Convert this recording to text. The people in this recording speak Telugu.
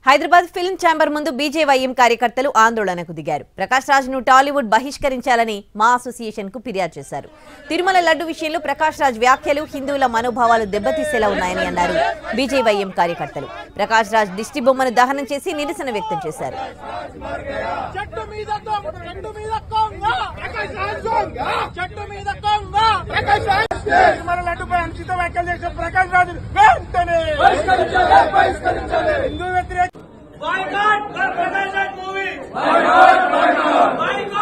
హైదరాబాద్ ఫిల్మ్ ఛాంబర్ ముందు బీజేవైఎం కార్యకర్తలు ఆందోళనకు దిగారు ప్రకాష్ రాజ్ను టాలీవుడ్ బహిష్కరించాలని మా అసోసియేషన్ కు ఫిర్యాదు చేశారు తిరుమల లడ్డు విషయంలో ప్రకాష్ రాజ్ వ్యాఖ్యలు హిందువుల మనోభావాలు దెబ్బతీసేలా ఉన్నాయని అన్నారు బీజేవైఎం కార్యకర్తలు ప్రకాష్ రాజ్ దిష్టి బొమ్మను దహనం చేసి నిరసన వ్యక్తం చేశారు చెట్టు మీద దొంగ చెట్టు మీద కొంగ ప్రకాష్ రాజ్ దొంగ చెట్టు మీద కొంగ ప్రకాష్ రాజ్ తిరుమల లడ్డుపై అనుచిత వ్యాఖ్యలు చేసిన ప్రకాష్ రాజ్ వెంటనే హిందూ వ్యతిరేక boycott Prakash Raj movie boycott boycott